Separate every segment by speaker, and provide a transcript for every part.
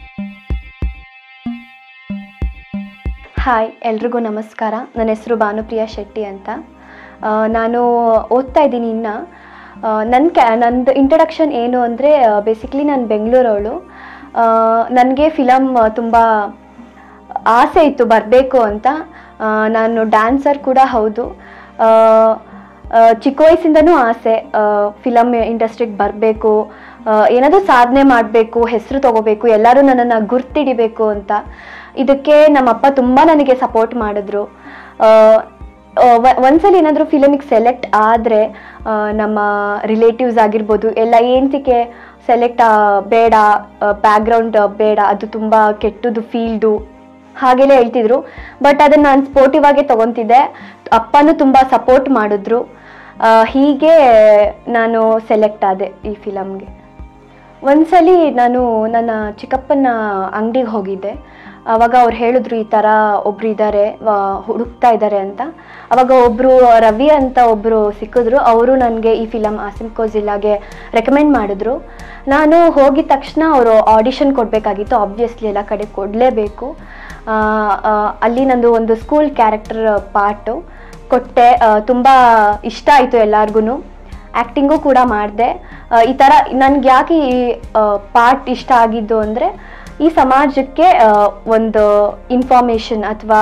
Speaker 1: hi ಎಲ್ರಿಗೂ ನಮಸ್ಕಾರ ನನ್ನ ಹೆಸರು ಭಾನುಪ್ರಿಯಾ ಶೆಟ್ಟಿ ಅಂತ ಆ, ನಾನು ಓದ್ತಾ ಇದ್ದೀನಿ ಇನ್ನು ನನ್ನ ಕ್ಯಾ ನಂದು ಇಂಟ್ರಡಕ್ಷನ್ ಏನು ಅಂದರೆ ಬೇಸಿಕ್ಲಿ ನಾನು ಬೆಂಗಳೂರವಳು ನನಗೆ ಫಿಲಮ್ ತುಂಬ ಆಸೆ ಇತ್ತು ಬರಬೇಕು ಅಂತ ಆ, ನಾನು ಡ್ಯಾನ್ಸರ್ ಕೂಡ ಹೌದು ಆ, ಆ, ಚಿಕ್ಕ ವಯಸ್ಸಿಂದನೂ ಆಸೆ ಫಿಲಮ್ ಇಂಡಸ್ಟ್ರಿಗೆ ಬರಬೇಕು ಏನಾದರೂ ಸಾಧನೆ ಮಾಡಬೇಕು ಹೆಸರು ತಗೋಬೇಕು ಎಲ್ಲರೂ ನನ್ನನ್ನು ಗುರ್ತಿಡಿಬೇಕು ಅಂತ ಇದಕ್ಕೆ ನಮ್ಮಪ್ಪ ತುಂಬ ನನಗೆ ಸಪೋರ್ಟ್ ಮಾಡಿದ್ರು ಆ, ಆ, ವ- ಒಂದ್ಸಲ ಏನಾದರೂ ಫಿಲಮಿಗೆ ಸೆಲೆಕ್ಟ್ ಆದರೆ ನಮ್ಮ ರಿಲೇಟಿವ್ಸ್ ಆಗಿರ್ಬೋದು ಎಲ್ಲ ಏಂತಿಕೆ ಸೆಲೆಕ್ಟ್ ಬೇಡ ಬ್ಯಾಕ್ಗ್ರೌಂಡ್ ಬೇಡ ಅದು ತುಂಬ ಕೆಟ್ಟದ್ದು ಫೀಲ್ಡು ಹಾಗೆಲ್ಲ ಹೇಳ್ತಿದ್ರು ಬಟ್ ಅದನ್ನು ನಾನು ಸ್ಪೋರ್ಟಿವ್ ಆಗಿ ತೊಗೊತಿದ್ದೆ ಅಪ್ಪನೂ ತುಂಬ ಸಪೋರ್ಟ್ ಮಾಡಿದ್ರು ಆ, ಹೀಗೆ ನಾನು ಸೆಲೆಕ್ಟ್ ಆದೆ ಈ ಫಿಲಮ್ಗೆ ಒಂದ್ಸಲಿ ನಾನು ನನ್ನ ಚಿಕ್ಕಪ್ಪನ ಅಂಗಡಿಗೆ ಹೋಗಿದ್ದೆ ಅವಾಗ ಅವ್ರು ಹೇಳಿದ್ರು ಈ ಥರ ಒಬ್ರು ಇದ್ದಾರೆ ಹುಡುಕ್ತಾ ಇದ್ದಾರೆ ಅಂತ ಅವಾಗ ಒಬ್ಬರು ರವಿ ಅಂತ ಒಬ್ಬರು ಸಿಕ್ಕಿದ್ರು ಅವರು ನನಗೆ ಈ ಫಿಲಮ್ ಆಸಿಮ್ ಜಿಲ್ಲಾಗೆ ರೆಕಮೆಂಡ್ ಮಾಡಿದ್ರು ನಾನು ಹೋಗಿದ ತಕ್ಷಣ ಅವರು ಆಡಿಷನ್ ಕೊಡಬೇಕಾಗಿತ್ತು ಆಬ್ವಿಯಸ್ಲಿ ಎಲ್ಲ ಕಡೆ ಕೊಡಲೇಬೇಕು ಅಲ್ಲಿ ನಂದು ಒಂದು ಸ್ಕೂಲ್ ಕ್ಯಾರೆಕ್ಟರ್ ಪಾರ್ಟು ಕೊಟ್ಟೆ ತುಂಬ ಇಷ್ಟ ಆಯಿತು ಎಲ್ಲರಿಗೂ ಆ್ಯಕ್ಟಿಂಗು ಕೂಡ ಮಾಡಿದೆ ಈ ಥರ ನನಗೆ ಯಾಕೆ ಈ ಪಾರ್ಟ್ ಇಷ್ಟ ಆಗಿದ್ದು ಅಂದರೆ ಈ ಸಮಾಜಕ್ಕೆ ಆ, ಒಂದು ಇನ್ಫಾರ್ಮೇಷನ್ ಅಥವಾ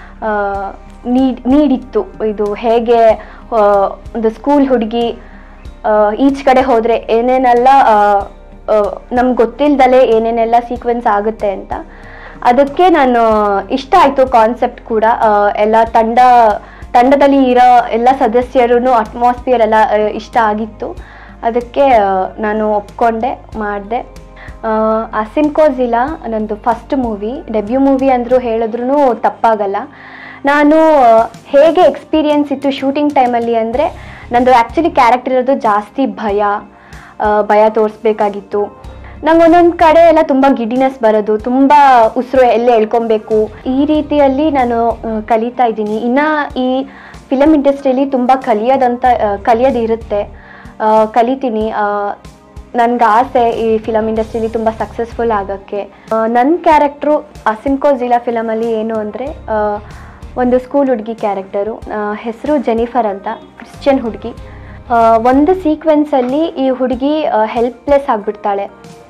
Speaker 1: ನೀಡ್ ನೀಡಿತ್ತು ಇದು ಹೇಗೆ ಆ, ಒಂದು ಸ್ಕೂಲ್ ಹುಡುಗಿ ಈಚ್ ಕಡೆ ಹೋದರೆ ಏನೇನೆಲ್ಲ ನಮ್ಗೆ ಗೊತ್ತಿಲ್ದಲೆ ಏನೇನೆಲ್ಲ ಸೀಕ್ವೆನ್ಸ್ ಆಗುತ್ತೆ ಅಂತ ಅದಕ್ಕೆ ನಾನು ಇಷ್ಟ ಆಯಿತು ಕಾನ್ಸೆಪ್ಟ್ ಕೂಡ ಆ, ಎಲ್ಲ ತಂಡ ತಂಡದಲ್ಲಿ ಇರೋ ಎಲ್ಲ ಸದಸ್ಯರು ಅಟ್ಮಾಸ್ಫಿಯರ್ ಎಲ್ಲ ಆ, ಇಷ್ಟ ಆಗಿತ್ತು ಅದಕ್ಕೆ ಆ, ನಾನು ಒಪ್ಕೊಂಡೆ ಮಾಡಿದೆ ಅಸಿಮ್ಕೋ ಜಿಲಾ ನಂದು ಫಸ್ಟ್ ಮೂವಿ ಡೆಬ್ಯೂ ಮೂವಿ ಅಂದರೂ ಹೇಳಿದ್ರೂ ತಪ್ಪಾಗಲ್ಲ ನಾನು ಆ, ಹೇಗೆ ಎಕ್ಸ್ಪೀರಿಯನ್ಸ್ ಇತ್ತು ಶೂಟಿಂಗ್ ಟೈಮಲ್ಲಿ ಅಂದರೆ ನಂದು ಆ್ಯಕ್ಚುಲಿ ಕ್ಯಾರೆಕ್ಟರ್ ಇರೋದು ಜಾಸ್ತಿ ಭಯ ಆ, ಭಯ ತೋರಿಸ್ಬೇಕಾಗಿತ್ತು ನಂಗೆ ಒಂದೊಂದು ಕಡೆ ಎಲ್ಲ ತುಂಬ ಗಿಡಿನೆಸ್ ಬರೋದು ತುಂಬ ಉಸಿರು ಎಲ್ಲೇ ಎಳ್ಕೊಬೇಕು ಈ ರೀತಿಯಲ್ಲಿ ನಾನು ಆ, ಕಲಿತಾ ಇದ್ದೀನಿ ಇನ್ನು ಈ ಫಿಲಮ್ ಇಂಡಸ್ಟ್ರಿಯಲ್ಲಿ ತುಂಬ ಕಲಿಯೋದಂತ ಆ, ಕಲಿಯೋದು ಇರುತ್ತೆ ಆ, ಕಲಿತೀನಿ ನನಗೆ ಆಸೆ ಈ ಫಿಲಮ್ ಇಂಡಸ್ಟ್ರಿಲಿ ತುಂಬ ಸಕ್ಸಸ್ಫುಲ್ ಆಗೋಕ್ಕೆ ನನ್ನ ಕ್ಯಾರೆಕ್ಟ್ರು ಅಸಿಮ್ಕೋ ಜಿಲಾ ಫಿಲಮಲ್ಲಿ ಏನು ಅಂದರೆ ಒಂದು ಸ್ಕೂಲ್ ಹುಡುಗಿ ಕ್ಯಾರೆಕ್ಟರು ಹೆಸರು ಜೆನಿಫರ್ ಅಂತ ಕ್ರಿಶ್ಚಿಯನ್ ಹುಡುಗಿ ಒಂದು ಸೀಕ್ವೆನ್ಸಲ್ಲಿ ಈ ಹುಡುಗಿ ಹೆಲ್ಪ್ಲೆಸ್ ಆಗಿಬಿಡ್ತಾಳೆ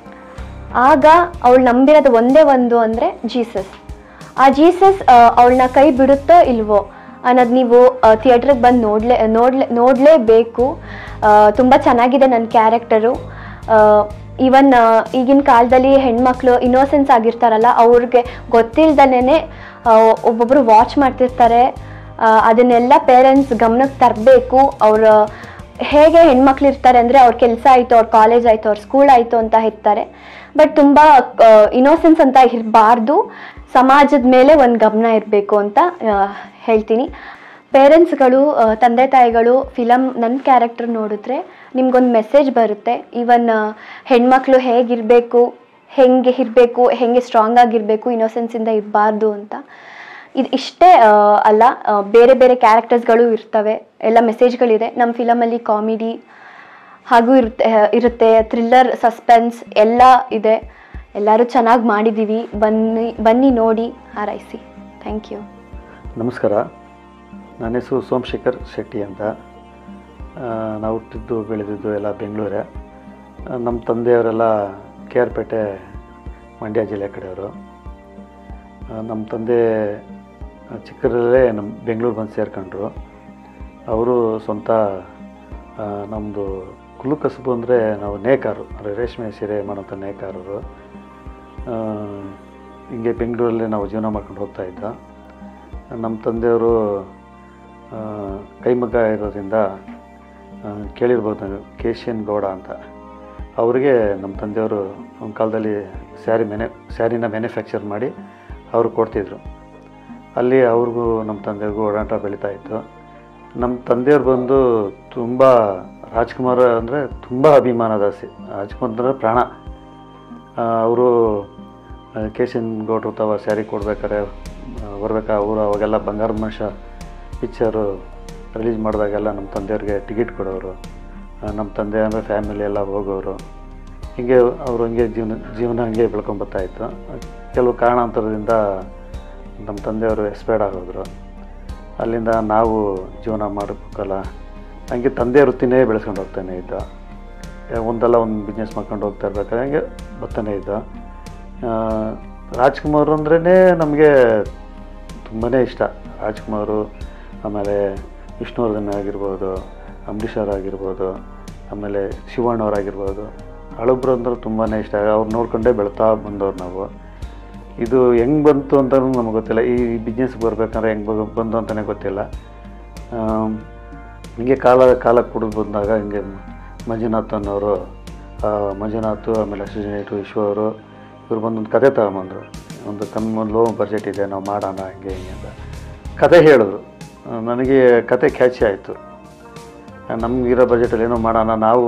Speaker 1: ಆಗ ಅವಳು ನಂಬಿರೋದು ಒಂದೇ ಒಂದು ಅಂದರೆ ಜೀಸಸ್ ಆ ಜೀಸಸ್ ಅವಳನ್ನ ಕೈ ಬಿಡುತ್ತೋ ಇಲ್ವೋ ಅನ್ನೋದು ನೀವು ಥಿಯೇಟ್ರಿಗೆ ಬಂದು ನೋಡ್ಲೇ ನೋಡ್ಲೇ ನೋಡಲೇಬೇಕು ತುಂಬ ಚೆನ್ನಾಗಿದೆ ನನ್ನ ಕ್ಯಾರೆಕ್ಟರು ಈವನ್ ಈಗಿನ ಕಾಲದಲ್ಲಿ ಹೆಣ್ಮಕ್ಳು ಇನ್ನೋಸೆನ್ಸ್ ಆಗಿರ್ತಾರಲ್ಲ ಅವ್ರಿಗೆ ಗೊತ್ತಿಲ್ದಲೇ ಒಬ್ಬೊಬ್ಬರು ವಾಚ್ ಮಾಡ್ತಿರ್ತಾರೆ ಆ, ಅದನ್ನೆಲ್ಲ ಪೇರೆಂಟ್ಸ್ ಗಮನಕ್ಕೆ ತರಬೇಕು ಅವ್ರ ಹೇಗೆ ಹೆಣ್ಮಕ್ಳು ಇರ್ತಾರೆ ಅಂದರೆ ಅವ್ರ ಕೆಲಸ ಆಯಿತು ಅವ್ರ ಕಾಲೇಜ್ ಆಯಿತು ಅವ್ರ ಸ್ಕೂಲ್ ಆಯಿತು ಅಂತ ಇರ್ತಾರೆ ಬಟ್ ತುಂಬ ಇನೋಸೆನ್ಸ್ ಅಂತ ಇರಬಾರ್ದು ಸಮಾಜದ ಮೇಲೆ ಒಂದು ಗಮನ ಇರಬೇಕು ಅಂತ ಆ, ಹೇಳ್ತೀನಿ ಪೇರೆಂಟ್ಸ್ಗಳು ತಂದೆ ತಾಯಿಗಳು ಫಿಲಮ್ ನನ್ನ ಕ್ಯಾರೆಕ್ಟರ್ ನೋಡಿದ್ರೆ ನಿಮ್ಗೊಂದು ಮೆಸೇಜ್ ಬರುತ್ತೆ ಈವನ್ ಹೆಣ್ಮಕ್ಳು ಹೇಗಿರಬೇಕು ಹೆಂಗೆ ಇರಬೇಕು ಹೆಂಗೆ ಸ್ಟ್ರಾಂಗ್ ಆಗಿರಬೇಕು ಇನ್ನೋಸೆನ್ಸಿಂದ ಇರಬಾರ್ದು ಅಂತ ಇದು ಇಷ್ಟೇ ಆ, ಅಲ್ಲ ಆ, ಬೇರೆ ಬೇರೆ ಕ್ಯಾರೆಕ್ಟರ್ಸ್ಗಳು ಇರ್ತವೆ ಎಲ್ಲ ಮೆಸೇಜ್ಗಳಿದೆ ನಮ್ಮ ಫಿಲಮಲ್ಲಿ ಕಾಮಿಡಿ ಹಾಗೂ ಇರುತ್ತೆ ಇರುತ್ತೆ ಥ್ರಿಲ್ಲರ್ ಸಸ್ಪೆನ್ಸ್ ಎಲ್ಲ ಇದೆ ಎಲ್ಲರೂ ಚೆನ್ನಾಗಿ ಮಾಡಿದ್ದೀವಿ ಬನ್ನಿ ಬನ್ನಿ ನೋಡಿ ಹಾರೈಸಿ ಥ್ಯಾಂಕ್ ಯು
Speaker 2: ನಮಸ್ಕಾರ ನನ್ನ ಹೆಸರು ಸೋಮಶೇಖರ್ ಶೆಟ್ಟಿ ಅಂತ ಆ, ನಾವು ಹುಟ್ಟಿದ್ದು ಬೆಳೆದಿದ್ದು ಎಲ್ಲ ಬೆಂಗಳೂರೇ ಆ, ನಮ್ಮ ತಂದೆಯವರೆಲ್ಲ ಕೆ ಆರ್ ಪೇಟೆ ಮಂಡ್ಯ ಜಿಲ್ಲೆ ಕಡೆಯವರು ಆ, ನಮ್ಮ ತಂದೆ ಆ, ಚಿಕ್ಕದ್ರಲ್ಲೇ ನಮ್ಮ ಬೆಂಗಳೂರು ಬಂದು ಸೇರ್ಕೊಂಡ್ರು ಅವರು ಸ್ವಂತ ಆ, ನಮ್ಮದು ಕುಲು ಕಸುಬು ಅಂದರೆ ನಾವು ನೇಕಾರು ಅಂದರೆ ರೇಷ್ಮೆ ಸೀರೆ ಮಾಡೋಂಥ ನೇಕಾರರು ಆ, ಹಿಂಗೆ ಬೆಂಗಳೂರಲ್ಲೇ ನಾವು ಜೀವನ ಮಾಡ್ಕೊಂಡು ಹೋಗ್ತಾ ಇದ್ದ ನಮ್ಮ ತಂದೆಯವರು ಆ, ಕೈಮಗ್ಗ ಇರೋದ್ರಿಂದ ಆ, ಕೇಳಿರ್ಬೋದು ನೀವು ಕೇಶಿಯನ್ ಗೌಡ ಅಂತ ಅವರಿಗೆ ನಮ್ಮ ತಂದೆಯವರು ಒಂದು ಕಾಲದಲ್ಲಿ ಸ್ಯಾರಿ ಮ್ಯಾನೆ ಸ್ಯಾರಿನ ಮ್ಯಾನುಫ್ಯಾಕ್ಚರ್ ಮಾಡಿ ಅವರು ಕೊಡ್ತಿದ್ರು ಅಲ್ಲಿ ಅವ್ರಿಗೂ ನಮ್ಮ ತಂದೆಯವ್ರಿಗೂ ಓಡಾಟ ಬೆಳೀತಾ ಇತ್ತು ನಮ್ಮ ತಂದೆಯವ್ರು ಬಂದು ತುಂಬ ರಾಜ್ಕುಮಾರ್ ಅಂದರೆ ತುಂಬ ಅಭಿಮಾನದಾಸಿ ರಾಜ್ಕುಮಾರ್ ಅಂದರೆ ಪ್ರಾಣ ಅವರು ಕೇಶನ್ ಗೌಡ್ರು ತವ ಸ್ಯಾರಿ ಕೊಡ್ಬೇಕಾರೆ ಬರ್ಬೇಕಾ ಅವರು ಅವಾಗೆಲ್ಲ ಬಂಗಾರದ ಮನುಷ್ಯ ಪಿಕ್ಚರು ರಿಲೀಸ್ ಮಾಡಿದಾಗೆಲ್ಲ ನಮ್ಮ ತಂದೆಯವ್ರಿಗೆ ಟಿಕೆಟ್ ಕೊಡೋರು ಆ, ನಮ್ಮ ತಂದೆ ಅಂದರೆ ಫ್ಯಾಮಿಲಿ ಎಲ್ಲ ಹೋಗೋರು ಹೀಗೆ ಅವರು ಹಂಗೆ ಜೀವನ ಜೀವನ ಹಂಗೆ ಬೆಳ್ಕೊಂಬರ್ತಾ ಇತ್ತು ಕೆಲವು ಕಾರಣಾಂತರದಿಂದ ನಮ್ಮ ತಂದೆಯವರು ಎಕ್ಸ್ಪೈರ್ಡ್ ಆಗೋದ್ರು ಅಲ್ಲಿಂದ ನಾವು ಜೀವನ ಮಾಡಬೇಕಲ್ಲ ಹಂಗೆ ತಂದೆ ವೃತ್ತಿನೇ ಬೆಳೆಸ್ಕೊಂಡು ಹೋಗ್ತಾನೆ ಇದ್ದ ಯಾ- ಒಂದಲ್ಲ ಒಂದು ಬಿಸ್ನೆಸ್ ಮಾಡ್ಕೊಂಡು ಹೋಗ್ತಾ ಇರ್ಬೇಕಾದ್ರೆ ಹಂಗೆ ಬರ್ತಾನೆ ಇದ್ದ ಆ, ರಾಜ್ಕುಮಾರ್ ಅಂದ್ರೇ ನಮಗೆ ತುಂಬಾ ಇಷ್ಟ ರಾಜ್ಕುಮಾರು ಆಮೇಲೆ ವಿಷ್ಣುವರ್ಧನ್ ಆಗಿರ್ಬೋದು ಅಂಬರೀಷ್ ಅವ್ರು ಆಗಿರ್ಬೋದು ಆಮೇಲೆ ಶಿವಣ್ಣವ್ರಾಗಿರ್ಬೋದು ಹಳಬ್ರು ಅಂದ್ರೆ ತುಂಬಾ ಇಷ್ಟ ಅವ್ರು ನೋಡ್ಕೊಂಡೇ ಬೆಳ್ತಾ ಬಂದವ್ರು ನಾವು ಇದು ಹೆಂಗೆ ಬಂತು ಅಂತ ನಮಗೆ ಗೊತ್ತಿಲ್ಲ ಈ ಬಿಸ್ನೆಸ್ಗೆ ಬರ್ಬೇಕಂದ್ರೆ ಹೆಂಗೆ ಬಂದು ಅಂತಲೇ ಗೊತ್ತಿಲ್ಲ ಆಮ್, ಹಿಂಗೆ ಕಾಲ ಕಾಲ ಕುಡಿದು ಬಂದಾಗ ಹಿಂಗೆ ಮಂಜುನಾಥ್ ಅನ್ನೋರು ಆ, ಮಂಜುನಾಥ್ ಆಮೇಲೆ ಅಸಿಸ್ಟೆಂಟು ವಿಶ್ವ ಅವರು ಇವ್ರು ಬಂದೊಂದು ಕತೆ ತಗೊಂಬಂದರು ಒಂದು ಕಮ್ಮಿ ಒಂದು ಲೋ ಬಜೆಟ್ ಇದೆ ನಾವು ಮಾಡೋಣ ಹಿಂಗೆ ಹಿಂಗೆ ಅಂತ ಕತೆ ಹೇಳಿದ್ರು ಆ, ನನಗೆ ಕತೆ ಕ್ಯಾಚಿ ಆಯಿತು ನಮಗಿರೋ ಬಜೆಟಲ್ಲಿ ಏನೋ ಮಾಡೋಣ ನಾವು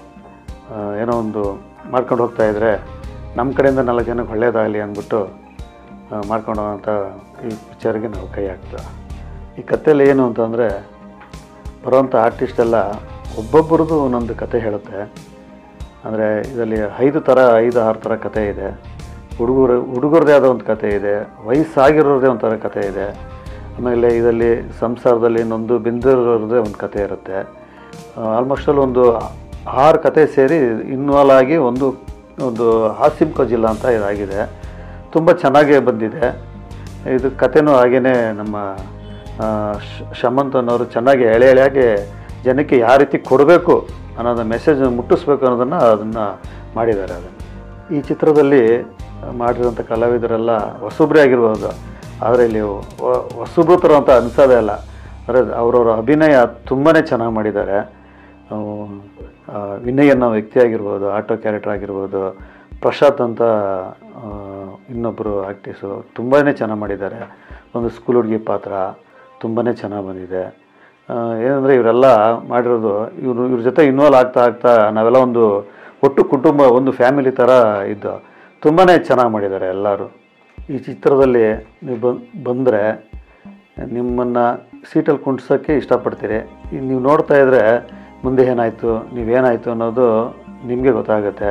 Speaker 2: ಆ, ಏನೋ ಒಂದು ಮಾಡ್ಕೊಂಡು ಹೋಗ್ತಾ ಇದ್ರೆ ನಮ್ಮ ಕಡೆಯಿಂದ ನಾಲ್ಕು ಜನಕ್ಕೆ ಒಳ್ಳೇದಾಗಲಿ ಅಂದ್ಬಿಟ್ಟು ಆ, ಮಾಡ್ಕೊಂಡು ಹೋಗೋಂಥ ಈ ಪಿಕ್ಚರ್ಗೆ ನಾವು ಕೈ ಹಾಕ್ತಾ ಈ ಕಥೆಯಲ್ಲಿ ಏನು ಅಂತಂದರೆ ಬರೋವಂಥ ಆರ್ಟಿಸ್ಟ್ ಎಲ್ಲ ಒಬ್ಬೊಬ್ಬರದ್ದು ಒಂದೊಂದು ಕತೆ ಹೇಳುತ್ತೆ ಅಂದರೆ ಇದರಲ್ಲಿ ಐದು ಥರ ಐದು ಆರು ಥರ ಕತೆ ಇದೆ ಹುಡುಗರು ಹುಡುಗರದೇ ಆದ ಒಂದು ಕತೆ ಇದೆ ವಯಸ್ಸಾಗಿರೋದೇ ಒಂಥರ ಕತೆ ಇದೆ ಆಮೇಲೆ ಇದರಲ್ಲಿ ಸಂಸಾರದಲ್ಲಿ ನೊಂದು ಬೆಂದಿರೋರದೇ ಒಂದು ಕತೆ ಇರುತ್ತೆ ಆಲ್ಮೋಸ್ಟ್ ಅಲ್ಲಿ ಒಂದು ಆರು ಕತೆ ಸೇರಿ ಇನ್ವಾಲ್ವ್ ಆಗಿ ಒಂದು ಒಂದು ಹಾಸಿಂಕೋ ಜಿಲ್ಲಾ ಅಂತ ಇದಾಗಿದೆ ತುಂಬ ಚೆನ್ನಾಗೇ ಬಂದಿದೆ ಇದು ಕಥೆನೂ ಹಾಗೇ ನಮ್ಮ ಆ, ಶ- ಶಮಂತ್ ಅನ್ನೋರು ಚೆನ್ನಾಗಿ ಎಳೆ ಎಳೆಯಾಗಿ ಜನಕ್ಕೆ ಯಾವ ರೀತಿ ಕೊಡಬೇಕು ಅನ್ನೋದು ಮೆಸೇಜ್ ಮುಟ್ಟಿಸ್ಬೇಕು ಅನ್ನೋದನ್ನು ಅದನ್ನು ಮಾಡಿದ್ದಾರೆ ಅದನ್ನು ಈ ಚಿತ್ರದಲ್ಲಿ ಮಾಡಿರೋಂಥ ಕಲಾವಿದರೆಲ್ಲ ಹೊಸಬ್ರೇ ಆಗಿರ್ಬೋದು ಆದರೆ ಇಲ್ಲಿ ವ- ಹೊಸಬ್ರು ಥರ ಅಂತ ಅನಿಸೋದೇ ಇಲ್ಲ ಅಂದರೆ ಅವರವರ ಅಭಿನಯ ತುಂಬಾ ಚೆನ್ನಾಗಿ ಮಾಡಿದ್ದಾರೆ ಅವು, ಆ, ವಿನಯ್ ಅನ್ನೋ ವ್ಯಕ್ತಿ ಆಗಿರ್ಬೋದು ಆಟೋ ಕ್ಯಾರೆಕ್ಟರ್ ಆಗಿರ್ಬೋದು ಪ್ರಶಾಂತ್ ಅಂತ ಆ, ಇನ್ನೊಬ್ಬರು ಆ್ಯಕ್ಟಿಸು ತುಂಬಾ ಚೆನ್ನಾಗಿ ಮಾಡಿದ್ದಾರೆ ಒಂದು ಸ್ಕೂಲ್ ಹುಡುಗಿ ಪಾತ್ರ ತುಂಬಾ ಚೆನ್ನಾಗಿ ಬಂದಿದೆ ಆ, ಏನಂದರೆ ಇವರೆಲ್ಲ ಮಾಡಿರೋದು ಇವರು ಇವ್ರ ಜೊತೆ ಇನ್ವಾಲ್ವ್ ಆಗ್ತಾ ಆಗ್ತಾ ನಾವೆಲ್ಲ ಒಂದು ಒಟ್ಟು ಕುಟುಂಬ ಒಂದು ಫ್ಯಾಮಿಲಿ ಥರ ಇದ್ದು ತುಂಬಾ ಚೆನ್ನಾಗಿ ಮಾಡಿದ್ದಾರೆ ಎಲ್ಲರೂ ಈ ಚಿತ್ರದಲ್ಲಿ ನೀವು ಬಂದು ಬಂದರೆ ನಿಮ್ಮನ್ನು ಸೀಟಲ್ಲಿ ಕುಂಡ್ಸೋಕ್ಕೆ ಇಷ್ಟಪಡ್ತೀರಿ ಈಗ ನೀವು ನೋಡ್ತಾ ಇದ್ದರೆ ಮುಂದೆ ಏನಾಯಿತು ನೀವೇನಾಯಿತು ಅನ್ನೋದು ನಿಮಗೆ ಗೊತ್ತಾಗುತ್ತೆ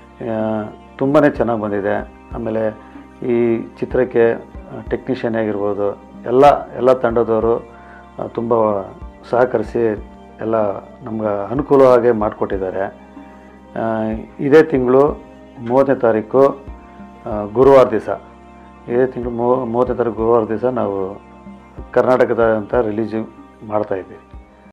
Speaker 2: ತುಂಬಾ ಚೆನ್ನಾಗಿ ಬಂದಿದೆ ಆಮೇಲೆ ಈ ಚಿತ್ರಕ್ಕೆ ಟೆಕ್ನಿಷಿಯನ್ ಆಗಿರ್ಬೋದು ಎಲ್ಲ ಎಲ್ಲ ತಂಡದವರು ತುಂಬ ಸಹಕರಿಸಿ ಎಲ್ಲ ನಮ್ಗೆ ಅನುಕೂಲವಾಗಿ ಮಾಡಿಕೊಟ್ಟಿದ್ದಾರೆ ಆ, ಇದೇ ತಿಂಗಳು ಮೂವತ್ತನೇ ತಾರೀಕು ಆ, ಗುರುವಾರ ದಿವಸ ಇದೇ ತಿಂಗಳು ಮೂವತ್ತನೇ ತಾರೀಕು ಗುರುವಾರ ದಿವಸ ನಾವು ಕರ್ನಾಟಕದ ಅಂತ ರಿಲೀಸ್ ಮಾಡ್ತಾಯಿದ್ವಿ